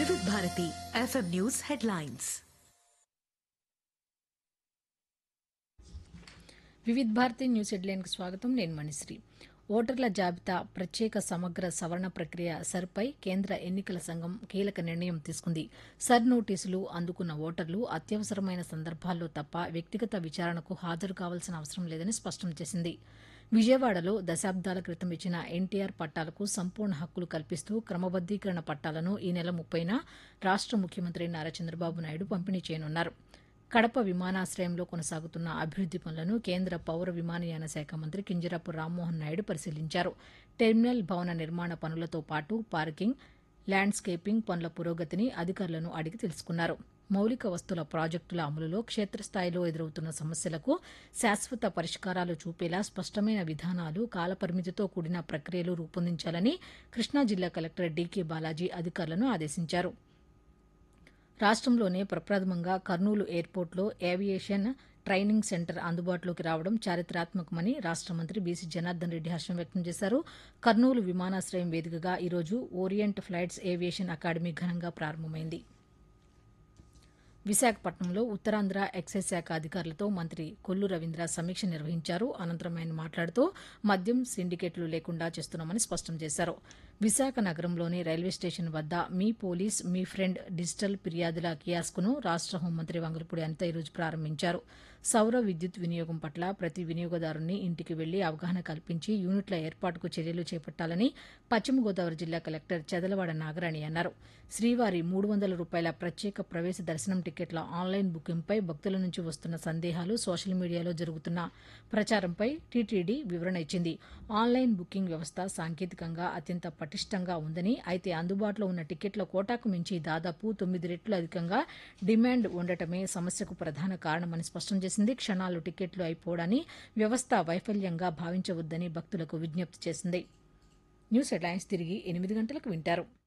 వివిధ Bharati FM news headlines Vividh Bharati news హెడ్లైన్కి స్వాగతం నేను మణిశ్రీ ఓటర్ల జాబితా ప్రత్యేక సమగ్ర సవరణ ప్రక్రియ సర్పై కేంద్ర ఎన్నికల సంఘం కీలక నిర్ణయం తీసుకుంది సర్ నోటీసులు అందుకున్న ఓటర్లు అత్యవసరమైన సందర్భాల్లో తప్ప వ్యక్తిగత విచారణకు హాజరు కావాల్సిన అవసరం లేదని స్పష్టం చేసింది విజయవాడలో దశాబ్దాల క్రితం ఇచ్చిన ఎన్టీఆర్ పట్టాలకు సంపూర్ణ హక్కులు కల్పిస్తూ క్రమబద్దీకరణ పట్టాలను ఈ నెల ముప్పైన రాష్ట ముఖ్యమంత్రి నారా చంద్రబాబు నాయుడు పంపిణీ చేయనున్నారు కడప విమానాశ్రయంలో కొనసాగుతున్న అభివృద్ది పనులను కేంద్ర పౌర విమానయాన శాఖ మంత్రి కింజరాపు రామ్మోహన్ నాయుడు పరిశీలించారు టెర్మినల్ భవన నిర్మాణ పనులతో పాటు పార్కింగ్ ల్యాండ్స్కేపింగ్ పనుల పురోగతిని అధికారులను అడిగి తెలుసుకున్నారు మౌలిక వస్తుల ప్రాజెక్టుల అమలులో క్షేత్రస్థాయిలో ఎదురవుతున్న సమస్యలకు శాశ్వత పరిష్కారాలు చూపేలా స్పష్టమైన విధానాలు కాలపరిమితితో కూడిన ప్రక్రియలు రూపొందించాలని కృష్ణా జిల్లా కలెక్టర్ డీకే బాలాజీ అధికారులను ఆదేశించారు రాష్ట్రంలోనే ప్రప్రథమంగా కర్నూలు ఎయిర్పోర్ట్లో ఏవియేషన్ ట్రైనింగ్ సెంటర్ అందుబాటులోకి రావడం చారిత్రాత్మకమని రాష్ట మంత్రి బీసీ జనార్దన్ రెడ్డి హర్షం వ్యక్తం చేశారు కర్నూలు విమానాశ్రయం వేదికగా ఈరోజు ఓరియంట్ ఫ్లైట్స్ ఏవియేషన్ అకాడమీ ఘనంగా ప్రారంభమైంది విశాఖపట్నంలో ఉత్తరాంధ్ర ఎక్సైజ్ శాఖ అధికారులతో మంత్రి కొల్లు రవీంద్ర సమీక్ష నిర్వహించారు అనంతరం ఆయన మాట్లాడుతూ మద్యం సిండికేట్లు లేకుండా చేస్తున్నామని స్పష్టం చేశారు విశాఖ నగరంలోని రైల్వే స్టేషన్ వద్ద మీ పోలీస్ మీ ఫ్రెండ్ డిజిటల్ ఫిర్యాదుల కియాస్కును రాష్ట హోంమంత్రి వంగలపూడి అనిత ఈరోజు ప్రారంభించారు సౌర విద్యుత్ వినియోగం పట్ల ప్రతి వినియోగదారుని ఇంటికి వెళ్లి అవగాహన కల్పించి యూనిట్ల ఏర్పాటుకు చర్యలు చేపట్టాలని పశ్చిమ గోదావరి జిల్లా కలెక్టర్ చెదలవాడ నాగరాణి అన్నారు శ్రీవారి మూడు వందల రూపాయల ప్రత్యేక ప్రవేశ దర్శనం టికెట్ల ఆన్లైన్ బుకింగ్పై భక్తుల నుంచి వస్తున్న సందేహాలు సోషల్ మీడియాలో జరుగుతున్న ప్రచారంపై టీటీడీ వివరణ ఇచ్చింది ఆన్లైన్ బుకింగ్ వ్యవస్థ సాంకేతికంగా అత్యంత పటిష్టంగా ఉందని అయితే అందుబాటులో ఉన్న టికెట్ల కోటాకు మించి దాదాపు తొమ్మిది రెట్లు అధికంగా డిమాండ్ ఉండటమే సమస్యకు ప్రధాన కారణమని స్పష్టం చేసింది క్షణాలు టికెట్లు అయిపోవడాన్ని వ్యవస్థ వైఫల్యంగా భావించవద్దని భక్తులకు విజ్ఞప్తి చేసింది న్యూస్ హెడ్లైన్స్ తిరిగి ఎనిమిది గంటలకు వింటారు